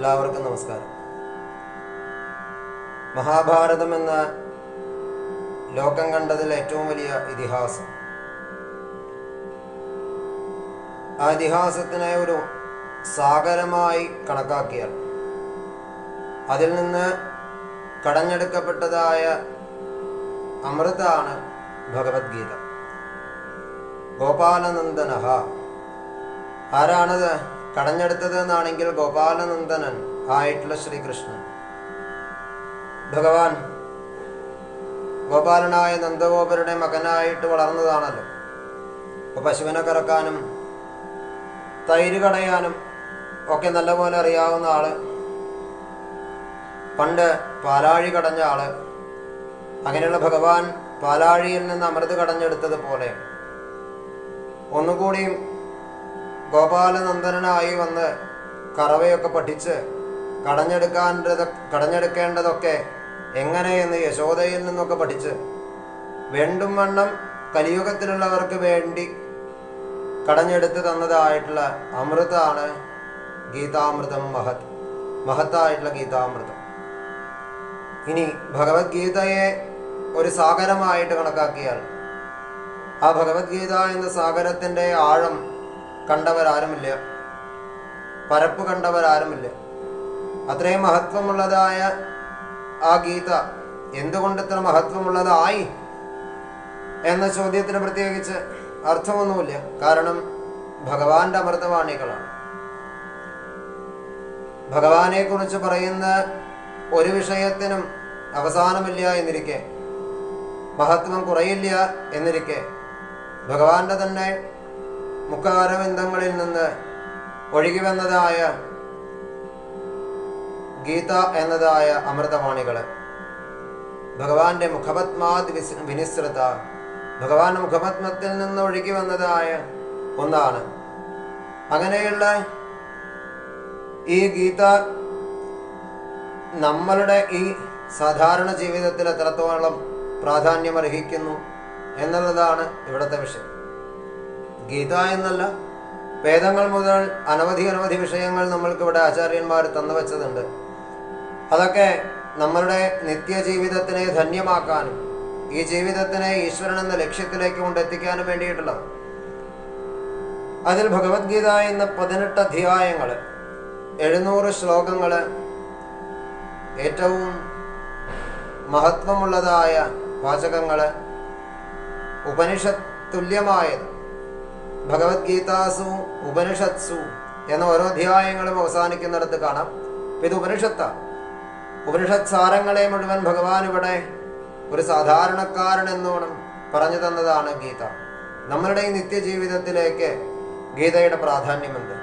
എല്ലാവർക്കും നമസ്കാരം മഹാഭാരതം എന്ന ലോകം കണ്ടതിൽ ഏറ്റവും വലിയ ഇതിഹാസം ആ ഇതിഹാസത്തിനെ ഒരു സാഗരമായി കണക്കാക്കിയാൽ അതിൽ നിന്ന് കടഞ്ഞെടുക്കപ്പെട്ടതായ അമൃതാണ് ഭഗവത്ഗീത ഗോപാലനന്ദനഹ ആരാണത് കടഞ്ഞെടുത്തത് എന്നാണെങ്കിൽ ഗോപാലനന്ദനൻ ആയിട്ടുള്ള ശ്രീകൃഷ്ണൻ ഭഗവാൻ ഗോപാലനായ നന്ദഗോപരുടെ മകനായിട്ട് വളർന്നതാണല്ലോ അപ്പോൾ പശുവിനെ കറക്കാനും തൈര് കടയാനും ഒക്കെ നല്ലപോലെ അറിയാവുന്ന ആള് പണ്ട് പാലാഴി കടഞ്ഞ ആള് അങ്ങനെയുള്ള ഭഗവാൻ പാലാഴിയിൽ നിന്ന് അമൃത് കടഞ്ഞെടുത്തതുപോലെ ഒന്നുകൂടിയും ഗോപാലനന്ദനായി വന്ന് കറവയൊക്കെ പഠിച്ച് കടഞ്ഞെടുക്കാണ്ടത് കടഞ്ഞെടുക്കേണ്ടതൊക്കെ എങ്ങനെയെന്ന് യശോദയിൽ നിന്നൊക്കെ പഠിച്ച് വേണ്ടും വണ്ണം കലിയുഗത്തിലുള്ളവർക്ക് വേണ്ടി കടഞ്ഞെടുത്ത് തന്നതായിട്ടുള്ള അമൃതാണ് ഗീതാമൃതം മഹത് മഹത്തായിട്ടുള്ള ഗീതാമൃതം ഇനി ഭഗവത്ഗീതയെ ഒരു സാഗരമായിട്ട് കണക്കാക്കിയാൽ ആ ഭഗവത്ഗീത എന്ന സാഗരത്തിൻ്റെ ആഴം കണ്ടവരാരുമില്ല പരപ്പ് കണ്ടവരാരുമില്ല അത്രയും മഹത്വമുള്ളതായ ആ ഗീത എന്തുകൊണ്ട് ഇത്ര മഹത്വമുള്ളതായി എന്ന ചോദ്യത്തിന് പ്രത്യേകിച്ച് അർത്ഥമൊന്നുമില്ല കാരണം ഭഗവാന്റെ അമൃതവാണികളാണ് ഭഗവാനെ കുറിച്ച് പറയുന്ന ഒരു വിഷയത്തിനും അവസാനമില്ല എന്നിരിക്കെ മഹത്വം കുറയില്ല എന്നിരിക്കെ ഭഗവാന്റെ തന്നെ മുഖാരവിന്ദങ്ങളിൽ നിന്ന് ഒഴുകി വന്നതായ ഗീത എന്നതായ അമൃതവാണികൾ ഭഗവാന്റെ മുഖപത്മാത് വിസ് വിനിസൃത ഭഗവാന്റെ മുഖപത്മത്തിൽ നിന്ന് ഒഴുകി വന്നതായ ഒന്നാണ് അങ്ങനെയുള്ള ഈ ഗീത നമ്മളുടെ ഈ സാധാരണ ജീവിതത്തിൽ എത്രത്തോളം പ്രാധാന്യം അർഹിക്കുന്നു എന്നുള്ളതാണ് ഇവിടുത്തെ വിഷയം ഗീത എന്നല്ല വേദങ്ങൾ മുതൽ അനവധി അനവധി വിഷയങ്ങൾ നമ്മൾക്ക് ഇവിടെ ആചാര്യന്മാർ തന്നു വെച്ചതുണ്ട് അതൊക്കെ നമ്മളുടെ നിത്യജീവിതത്തിനെ ധന്യമാക്കാനും ഈ ജീവിതത്തിനെ ഈശ്വരൻ എന്ന ലക്ഷ്യത്തിലേക്ക് കൊണ്ടെത്തിക്കാനും വേണ്ടിയിട്ടുള്ളത് അതിൽ ഭഗവത്ഗീത എന്ന പതിനെട്ട് അധ്യായങ്ങൾ എഴുന്നൂറ് ശ്ലോകങ്ങൾ ഏറ്റവും മഹത്വമുള്ളതായ വാചകങ്ങൾ ഉപനിഷത്ത് തുല്യമായത് ഭഗവത്ഗീതാസു ഉപനിഷത്സു എന്ന ഓരോ അധ്യായങ്ങളും അവസാനിക്കുന്നിടത്ത് കാണാം ഇത് ഉപനിഷത്താണ് ഉപനിഷത്ത് സാരങ്ങളെ മുഴുവൻ ഭഗവാൻ ഇവിടെ ഒരു സാധാരണക്കാരൻ എന്നോണം പറഞ്ഞു തന്നതാണ് ഗീത നമ്മളുടെ ഈ നിത്യജീവിതത്തിലേക്ക് ഗീതയുടെ പ്രാധാന്യമുണ്ട്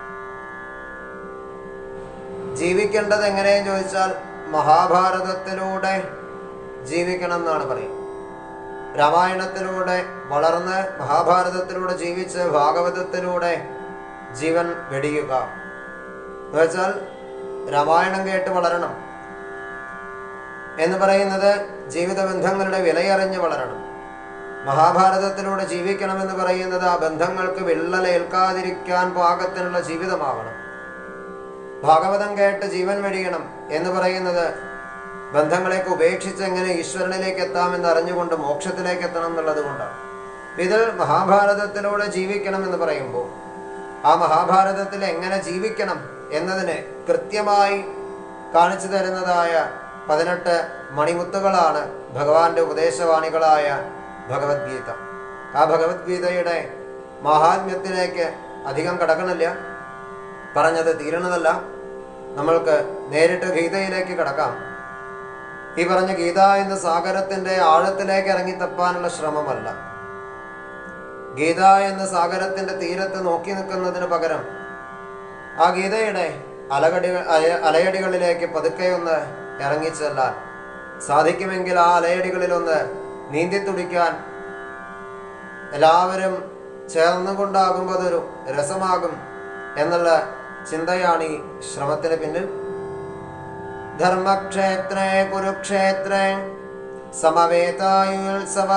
ജീവിക്കേണ്ടത് എങ്ങനെയെന്ന് ചോദിച്ചാൽ മഹാഭാരതത്തിലൂടെ ജീവിക്കണം എന്നാണ് പറയുന്നത് രാമായണത്തിലൂടെ വളർന്ന് മഹാഭാരതത്തിലൂടെ ജീവിച്ച് ഭാഗവതത്തിലൂടെ ജീവൻ വെടിയുക എന്ന് വെച്ചാൽ രാമായണം കേട്ട് വളരണം എന്ന് പറയുന്നത് ജീവിത ബന്ധങ്ങളുടെ വിലയറിഞ്ഞ് വളരണം മഹാഭാരതത്തിലൂടെ ജീവിക്കണമെന്ന് പറയുന്നത് ആ ബന്ധങ്ങൾക്ക് വിള്ളലേൽക്കാതിരിക്കാൻ പാകത്തിനുള്ള ജീവിതമാവണം ഭാഗവതം കേട്ട് ജീവൻ വെടിയണം എന്ന് പറയുന്നത് ബന്ധങ്ങളെയൊക്കെ ഉപേക്ഷിച്ച് എങ്ങനെ ഈശ്വരനിലേക്ക് എത്താമെന്ന് അറിഞ്ഞുകൊണ്ട് മോക്ഷത്തിലേക്ക് എത്തണം എന്നുള്ളത് കൊണ്ടാണ് ഇതിൽ മഹാഭാരതത്തിലൂടെ ജീവിക്കണം എന്ന് പറയുമ്പോൾ ആ മഹാഭാരതത്തിൽ എങ്ങനെ ജീവിക്കണം എന്നതിനെ കൃത്യമായി കാണിച്ചു തരുന്നതായ പതിനെട്ട് മണിമുത്തുകളാണ് ഭഗവാന്റെ ഉപദേശവാണികളായ ഭഗവത്ഗീത ആ ഭഗവത്ഗീതയുടെ മഹാത്മ്യത്തിലേക്ക് അധികം കടക്കണില്ല പറഞ്ഞത് തീരണതല്ല നമ്മൾക്ക് നേരിട്ട് ഗീതയിലേക്ക് കടക്കാം ഈ പറഞ്ഞ ഗീത എന്ന സാഗരത്തിന്റെ ആഴത്തിലേക്ക് ഇറങ്ങി തപ്പാനുള്ള ശ്രമമല്ല ഗീത എന്ന സാഗരത്തിന്റെ തീരത്ത് നോക്കി നിൽക്കുന്നതിന് പകരം ആ ഗീതയുടെ അലകടികൾ അല- അലയടികളിലേക്ക് പതുക്കെ ഒന്ന് ഇറങ്ങിച്ചെല്ലാൻ സാധിക്കുമെങ്കിൽ ആ അലയടികളിലൊന്ന് നീന്തി തുടിക്കാൻ എല്ലാവരും ചേർന്നുകൊണ്ടാകുമ്പോൾ അതൊരു രസമാകും എന്നുള്ള ചിന്തയാണ് ഈ ശ്രമത്തിന് പിന്നിൽ ധർമ്മക്ഷേത്രേ കുരുക്ഷേത്രേ സമവേതായുത്സവ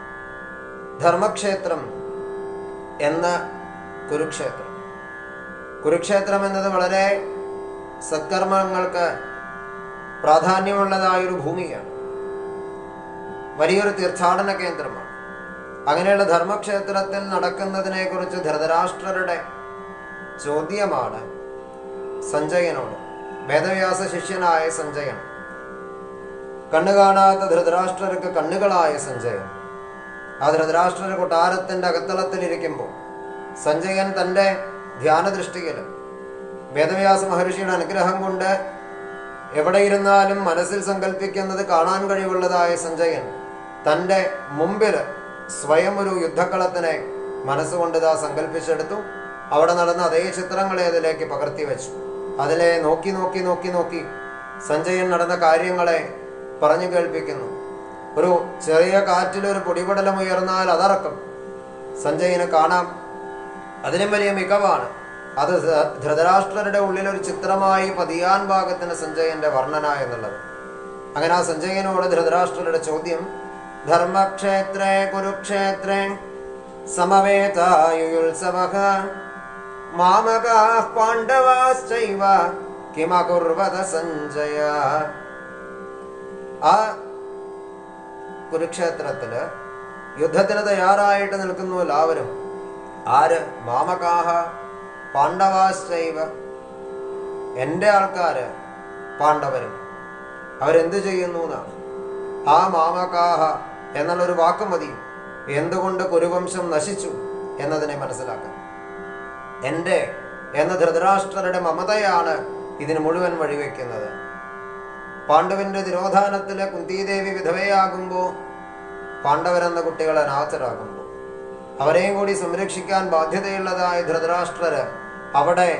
ധർമ്മക്ഷേത്രം എന്ന കുരുക്ഷേത്രം കുരുക്ഷേത്രം എന്നത് വളരെ സത്കർമ്മങ്ങൾക്ക് പ്രാധാന്യമുള്ളതായൊരു ഭൂമിയാണ് വലിയൊരു തീർത്ഥാടന കേന്ദ്രമാണ് അങ്ങനെയുള്ള ധർമ്മക്ഷേത്രത്തിൽ നടക്കുന്നതിനെക്കുറിച്ച് ധൃതരാഷ്ട്രരുടെ ചോദ്യമാണ് സഞ്ജയനോട് വേദവ്യാസ ശിഷ്യനായ സഞ്ജയൻ കണ്ണു കാണാത്ത ധൃതരാഷ്ട്രർക്ക് കണ്ണുകളായ സഞ്ജയൻ ആ ധൃതരാഷ്ട്രർ കൊട്ടാരത്തിൻ്റെ അകത്തളത്തിലിരിക്കുമ്പോൾ സഞ്ജയൻ തൻ്റെ ധ്യാനദൃഷ്ടിയിൽ വേദവ്യാസ മഹർഷിയുടെ അനുഗ്രഹം കൊണ്ട് എവിടെ ഇരുന്നാലും മനസ്സിൽ സങ്കല്പിക്കുന്നത് കാണാൻ കഴിവുള്ളതായ സഞ്ജയൻ തൻ്റെ മുമ്പിൽ സ്വയം ഒരു യുദ്ധക്കളത്തിനെ മനസ്സുകൊണ്ട് ഇതാ സങ്കല്പിച്ചെടുത്തു അവിടെ നടന്ന അതേ ചിത്രങ്ങളെ അതിലേക്ക് പകർത്തി വെച്ചു അതിലെ നോക്കി നോക്കി നോക്കി നോക്കി സഞ്ജയൻ നടന്ന കാര്യങ്ങളെ പറഞ്ഞു കേൾപ്പിക്കുന്നു ഒരു ചെറിയ കാറ്റിൽ ഒരു പൊടിപടലം ഉയർന്നാൽ അതറക്കും സഞ്ജയന് കാണാം അതിനും വലിയ മികവാണ് അത് ധ- ധൃതരാഷ്ട്രരുടെ ഉള്ളിൽ ഒരു ചിത്രമായി പതിയാൻ ഭാഗത്തിന് സഞ്ജയന്റെ വർണ്ണന എന്നുള്ളത് അങ്ങനെ ആ സഞ്ജയനോട് ധൃതരാഷ്ട്രരുടെ ചോദ്യം ധർമ്മക്ഷേത്രേ കുരുക്ഷേത്രേ സമവേതായുത്സവ മാമകാ പാണ്ഡവാശ്ചൈവ കിമകുർവത സഞ്ജയ ആ കുരുക്ഷേത്രത്തില് യുദ്ധത്തിന് തയ്യാറായിട്ട് നിൽക്കുന്നു എല്ലാവരും ആര് മാമകാഹ പാണ്ഡവാശ്ചൈവ എൻ്റെ ആൾക്കാര് പാണ്ഡവരും അവരെന്ത് ചെയ്യുന്നു എന്നാണ് ആ മാമകാഹ എന്നുള്ളൊരു വാക്ക് മതി എന്തുകൊണ്ട് കുരുവംശം നശിച്ചു എന്നതിനെ മനസ്സിലാക്കാൻ എൻ്റെ എന്ന ധൃതരാഷ്ട്രരുടെ മമതയാണ് ഇതിന് മുഴുവൻ വഴിവെക്കുന്നത് പാണ്ഡവന്റെ തിരോധാനത്തിലെ കുന്തിദേവി വിധവയാകുമ്പോൾ പാണ്ഡവരെന്ന കുട്ടികൾ അനാഥരാകുമ്പോൾ അവരെയും കൂടി സംരക്ഷിക്കാൻ ബാധ്യതയുള്ളതായ ധൃതരാഷ്ട്രര് അവിടെ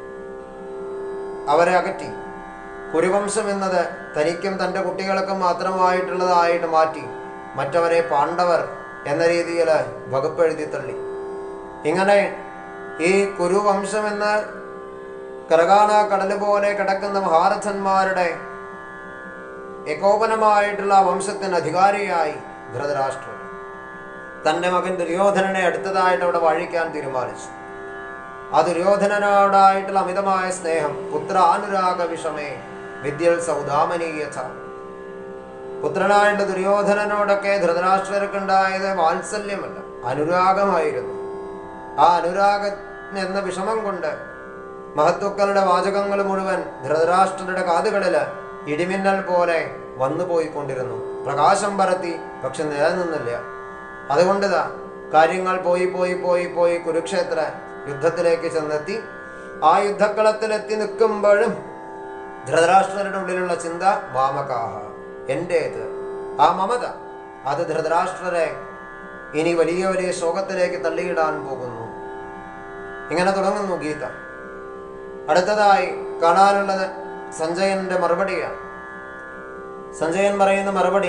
അവരെ അകറ്റി കുരുവംശം എന്നത് തനിക്കും തൻ്റെ കുട്ടികൾക്കും മാത്രമായിട്ടുള്ളതായിട്ട് മാറ്റി മറ്റവരെ പാണ്ഡവർ എന്ന രീതിയിൽ വകുപ്പെഴുതി തള്ളി ഇങ്ങനെ ഈ കുരുവംശം എന്ന കരകാണ കടൽ പോലെ കിടക്കുന്ന മഹാരഥന്മാരുടെ ഏകോപനമായിട്ടുള്ള ആ വംശത്തിന് അധികാരിയായി ധൃതരാഷ്ട്രൻ തൻ്റെ മകൻ ദുര്യോധനനെ അടുത്തതായിട്ട് അവിടെ വാഴിക്കാൻ തീരുമാനിച്ചു ആ ദുര്യോധനനോടായിട്ടുള്ള അമിതമായ സ്നേഹം പുത്രാനുരാഗ വിഷമേ വിദ്യൽ സൗദാമനീയഥ പുത്രനായിട്ട് ദുര്യോധനനോടൊക്കെ ധൃതരാഷ്ട്രർക്കുണ്ടായത് വാത്സല്യമല്ല അനുരാഗമായിരുന്നു ആ അനുരാഗം എന്ന വിഷമം കൊണ്ട് മഹത്വക്കളുടെ വാചകങ്ങൾ മുഴുവൻ ധൃതരാഷ്ട്രരുടെ കാതുകളിൽ ഇടിമിന്നൽ പോലെ വന്നു പോയിക്കൊണ്ടിരുന്നു പ്രകാശം പരത്തി പക്ഷെ നിലനിന്നില്ല അതുകൊണ്ടിതാ കാര്യങ്ങൾ പോയി പോയി പോയി പോയി കുരുക്ഷേത്ര യുദ്ധത്തിലേക്ക് ചെന്നെത്തി ആ യുദ്ധക്കളത്തിലെത്തി നിൽക്കുമ്പോഴും ധൃതരാഷ്ട്രരുടെ ഉള്ളിലുള്ള ചിന്ത വാമകാഹ എൻ്റേത് ആ മമത അത് ധൃതരാഷ്ട്രരെ ഇനി വലിയ വലിയ ശോകത്തിലേക്ക് തള്ളിയിടാൻ പോകുന്നു ഇങ്ങനെ തുടങ്ങുന്നു ഗീത അടുത്തതായി കാണാനുള്ളത് സഞ്ജയന്റെ മറുപടിയാണ് സഞ്ജയൻ പറയുന്ന മറുപടി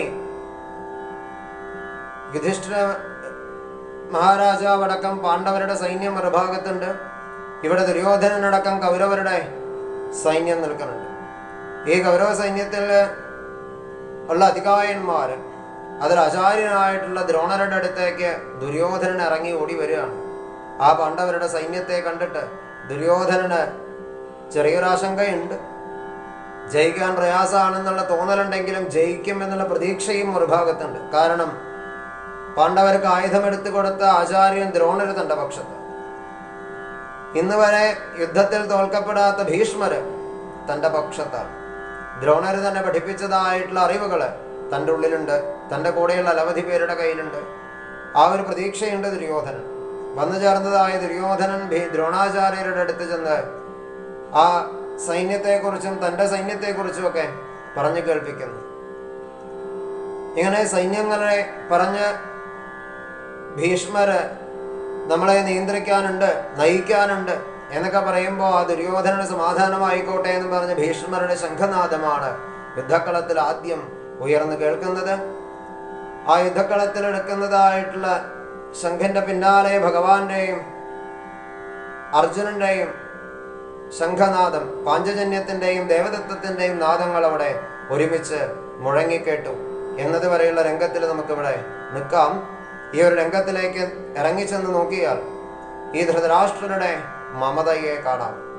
യുധിഷ്ഠിര മഹാരാജാവടക്കം പാണ്ഡവരുടെ സൈന്യം മറുഭാഗത്തുണ്ട് ഇവിടെ ദുര്യോധനനടക്കം കൗരവരുടെ സൈന്യം നിൽക്കുന്നുണ്ട് ഈ കൗരവ സൈന്യത്തിൽ ഉള്ള അധികായന്മാർ അതിൽ ആചാര്യനായിട്ടുള്ള ദ്രോണരുടെ അടുത്തേക്ക് ദുര്യോധനൻ ഇറങ്ങി ഓടി വരികയാണ് ആ പാണ്ഡവരുടെ സൈന്യത്തെ കണ്ടിട്ട് ദുര്യോധനന് ചെറിയൊരു ആശങ്കയുണ്ട് ജയിക്കാൻ പ്രയാസമാണെന്നുള്ള തോന്നലുണ്ടെങ്കിലും ജയിക്കും എന്നുള്ള പ്രതീക്ഷയും ഒരു ഭാഗത്തുണ്ട് കാരണം പാണ്ഡവർക്ക് ആയുധമെടുത്തു കൊടുത്ത ആചാര്യൻ ദ്രോണര് തന്റെ പക്ഷത്ത് ഇന്ന് വരെ യുദ്ധത്തിൽ തോൽക്കപ്പെടാത്ത ഭീഷ്മര് തന്റെ പക്ഷത്താണ് ദ്രോണര് തന്നെ പഠിപ്പിച്ചതായിട്ടുള്ള അറിവുകള് തൻ്റെ ഉള്ളിലുണ്ട് തൻ്റെ കൂടെയുള്ള അനവധി പേരുടെ കയ്യിലുണ്ട് ആ ഒരു പ്രതീക്ഷയുണ്ട് ദുര്യോധനൻ വന്നു ചേർന്നതായ ദുര്യോധനൻ ഭീ- ദ്രോണാചാര്യരുടെ അടുത്ത് ചെന്ന് ആ സൈന്യത്തെക്കുറിച്ചും തൻ്റെ സൈന്യത്തെക്കുറിച്ചും ഒക്കെ പറഞ്ഞു കേൾപ്പിക്കുന്നു ഇങ്ങനെ സൈന്യങ്ങളെ പറഞ്ഞ് ഭീഷ്മര് നമ്മളെ നിയന്ത്രിക്കാനുണ്ട് നയിക്കാനുണ്ട് എന്നൊക്കെ പറയുമ്പോൾ ആ ദുര്യോധനന് സമാധാനമായിക്കോട്ടെ എന്ന് പറഞ്ഞ് ഭീഷ്മരുടെ ശംഖനാദമാണ് യുദ്ധക്കളത്തിൽ ആദ്യം ഉയർന്നു കേൾക്കുന്നത് ആ യുദ്ധക്കളത്തിൽ എടുക്കുന്നതായിട്ടുള്ള ശംഖന്റെ പിന്നാലെ ഭഗവാന്റെയും അർജുനന്റെയും ശംഖനാദം പാഞ്ചജന്യത്തിന്റെയും ദേവദത്തത്തിന്റെയും നാദങ്ങൾ അവിടെ ഒരുമിച്ച് മുഴങ്ങിക്കേട്ടു എന്നതുവരെയുള്ള രംഗത്തിൽ നമുക്കിവിടെ നിൽക്കാം ഈ ഒരു രംഗത്തിലേക്ക് ഇറങ്ങിച്ചെന്ന് നോക്കിയാൽ ഈ ധൃതരാഷ്ട്രരുടെ മമതയെ കാണാം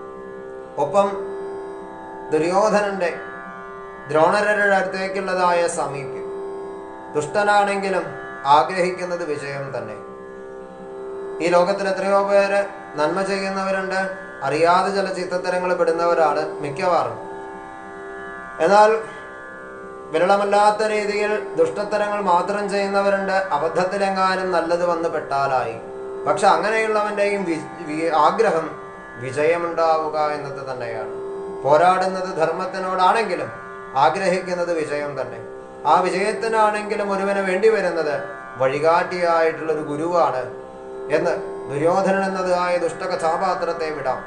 ഒപ്പം ദുര്യോധനന്റെ ദ്രോണരുടെ അടുത്തേക്കുള്ളതായ സമീപ്യം ദുഷ്ടനാണെങ്കിലും ആഗ്രഹിക്കുന്നത് വിജയം തന്നെ ഈ ലോകത്തിൽ എത്രയോ പേര് നന്മ ചെയ്യുന്നവരുണ്ട് അറിയാതെ ചില ചിത്തത്തരങ്ങൾ പെടുന്നവരാണ് മിക്കവാറും എന്നാൽ വിരളമല്ലാത്ത രീതിയിൽ ദുഷ്ടത്തരങ്ങൾ മാത്രം ചെയ്യുന്നവരുണ്ട് അബദ്ധത്തിലെങ്ങാനും നല്ലത് വന്ന് പെട്ടാലായി പക്ഷെ അങ്ങനെയുള്ളവൻ്റെയും വി- വി- ആഗ്രഹം വിജയമുണ്ടാവുക എന്നത് തന്നെയാണ് പോരാടുന്നത് ധർമ്മത്തിനോടാണെങ്കിലും ആഗ്രഹിക്കുന്നത് വിജയം തന്നെ ആ വിജയത്തിനാണെങ്കിലും ഒരുവന് വേണ്ടി വരുന്നത് വഴികാട്ടിയായിട്ടുള്ള ഒരു ഗുരുവാണ് എന്ന് ദുര്യോധനൻ എന്നതായ ദുഷ്ടകഥാപാത്രത്തെ വിടാം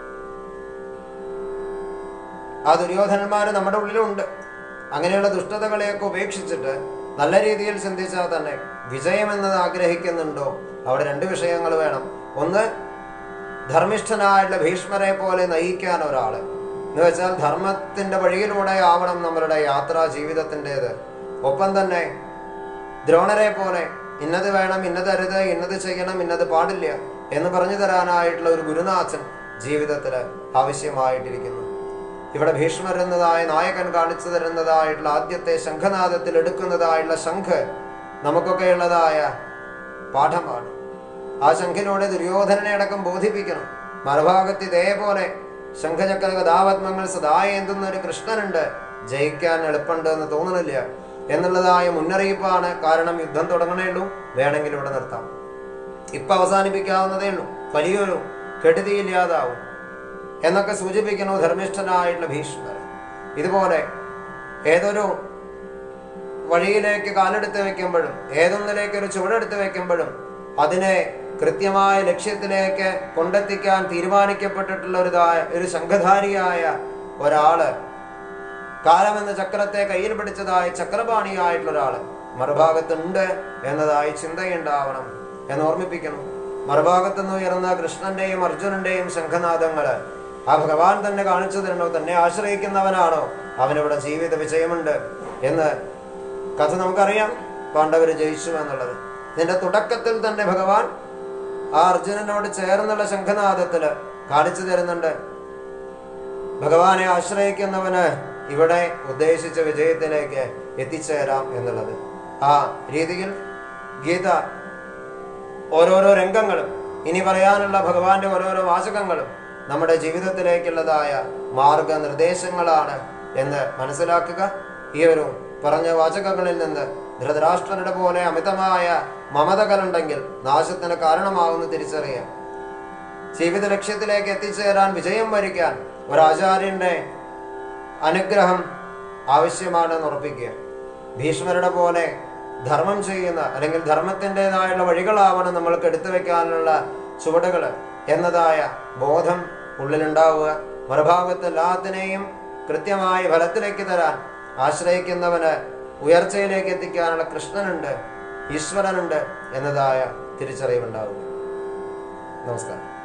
ആ ദുര്യോധനന്മാര് നമ്മുടെ ഉള്ളിലുണ്ട് അങ്ങനെയുള്ള ദുഷ്ടതകളെയൊക്കെ ഉപേക്ഷിച്ചിട്ട് നല്ല രീതിയിൽ ചിന്തിച്ചാൽ തന്നെ വിജയം എന്നത് ആഗ്രഹിക്കുന്നുണ്ടോ അവിടെ രണ്ട് വിഷയങ്ങൾ വേണം ഒന്ന് ധർമ്മിഷ്ഠനായിട്ടുള്ള ഭീഷ്മരെ പോലെ നയിക്കാൻ ഒരാള് എന്ന് വെച്ചാൽ ധർമ്മത്തിന്റെ വഴിയിലൂടെ ആവണം നമ്മളുടെ യാത്രാ ജീവിതത്തിൻ്റെത് ഒപ്പം തന്നെ ദ്രോണരെ പോലെ ഇന്നത് വേണം ഇന്നത് അരുത് ഇന്നത് ചെയ്യണം ഇന്നത് പാടില്ല എന്ന് പറഞ്ഞു തരാനായിട്ടുള്ള ഒരു ഗുരുനാഥൻ ജീവിതത്തിൽ ആവശ്യമായിട്ടിരിക്കുന്നു ഇവിടെ ഭീഷ്മർ എന്നതായ നായകൻ കാണിച്ചു തരുന്നതായിട്ടുള്ള ആദ്യത്തെ ശംഖനാദത്തിൽ എടുക്കുന്നതായുള്ള ശംഖ് നമുക്കൊക്കെ ഉള്ളതായ പാഠമാണ് ആ ശംഖിലൂടെ ദുര്യോധനനെ അടക്കം ബോധിപ്പിക്കണം മറുഭാഗത്ത് ഇതേപോലെ ശംഖചക്ര കഥാപത്മങ്ങൾ സദാ എന്തുന്ന ഒരു കൃഷ്ണനുണ്ട് ജയിക്കാൻ എളുപ്പമുണ്ട് എന്ന് തോന്നണില്ല എന്നുള്ളതായ മുന്നറിയിപ്പാണ് കാരണം യുദ്ധം തുടങ്ങണേ ഉള്ളൂ വേണമെങ്കിൽ ഇവിടെ നിർത്താം ഇപ്പൊ അവസാനിപ്പിക്കാവുന്നതേ ഉള്ളൂ വലിയൊരു കെടുതിയില്ലാതാവും എന്നൊക്കെ സൂചിപ്പിക്കുന്നു ധർമ്മിഷ്ഠനായിട്ടുള്ള ഭീഷ്മർ ഇതുപോലെ ഏതൊരു വഴിയിലേക്ക് കാലെടുത്ത് വെക്കുമ്പോഴും ഏതൊന്നിലേക്ക് ഒരു ചുവടെടുത്ത് വെക്കുമ്പോഴും അതിനെ കൃത്യമായ ലക്ഷ്യത്തിലേക്ക് കൊണ്ടെത്തിക്കാൻ തീരുമാനിക്കപ്പെട്ടിട്ടുള്ള ഒരു ദാ- ഒരു സംഘധാരിയായ ഒരാള് കാലമെന്ന ചക്രത്തെ കയ്യിൽ പിടിച്ചതായ ചക്രപാണിയായിട്ടുള്ള ഒരാള് മറുഭാഗത്തുണ്ട് എന്നതായി ചിന്തയുണ്ടാവണം എന്ന് ഓർമ്മിപ്പിക്കുന്നു മറുഭാഗത്തുനിന്ന് ഉയർന്ന കൃഷ്ണന്റെയും അർജുനന്റെയും ശംഖനാദങ്ങള് ആ ഭഗവാൻ തന്നെ കാണിച്ചു തരണോ തന്നെ ആശ്രയിക്കുന്നവനാണോ അവനിവിടെ ജീവിത വിജയമുണ്ട് എന്ന് കഥ നമുക്കറിയാം പാണ്ഡവര് ജയിച്ചു എന്നുള്ളത് ഇതിന്റെ തുടക്കത്തിൽ തന്നെ ഭഗവാൻ ആ അർജുനനോട് ചേർന്നുള്ള ശംഖനാദത്തില് കാണിച്ചു തരുന്നുണ്ട് ഭഗവാനെ ആശ്രയിക്കുന്നവന് ഇവിടെ ഉദ്ദേശിച്ച വിജയത്തിലേക്ക് എത്തിച്ചേരാം എന്നുള്ളത് ആ രീതിയിൽ ഗീത ഓരോരോ രംഗങ്ങളും ഇനി പറയാനുള്ള ഭഗവാന്റെ ഓരോരോ വാചകങ്ങളും നമ്മുടെ ജീവിതത്തിലേക്കുള്ളതായ മാർഗനിർദ്ദേശങ്ങളാണ് എന്ന് മനസ്സിലാക്കുക ഈ ഒരു പറഞ്ഞ വാചകങ്ങളിൽ നിന്ന് ധൃതരാഷ്ട്രരുടെ പോലെ അമിതമായ മമതകളുണ്ടെങ്കിൽ നാശത്തിന് കാരണമാകുന്നു തിരിച്ചറിയാം ജീവിത ലക്ഷ്യത്തിലേക്ക് എത്തിച്ചേരാൻ വിജയം വരിക്കാൻ ഒരാചാര്യന്റെ അനുഗ്രഹം ആവശ്യമാണെന്ന് ഉറപ്പിക്കുക ഭീഷ്മരുടെ പോലെ ധർമ്മം ചെയ്യുന്ന അല്ലെങ്കിൽ ധർമ്മത്തിൻ്റെതായുള്ള വഴികളാവണം നമ്മൾക്ക് എടുത്തു വെക്കാനുള്ള ചുവടുകൾ എന്നതായ ബോധം ഉള്ളിലുണ്ടാവുക മറുഭാഗത്ത് എല്ലാത്തിനെയും കൃത്യമായി ഫലത്തിലേക്ക് തരാൻ ആശ്രയിക്കുന്നവന് ഉയർച്ചയിലേക്ക് എത്തിക്കാനുള്ള കൃഷ്ണനുണ്ട് ഈശ്വരനുണ്ട് എന്നതായ തിരിച്ചറിവുണ്ടാവുക നമസ്കാരം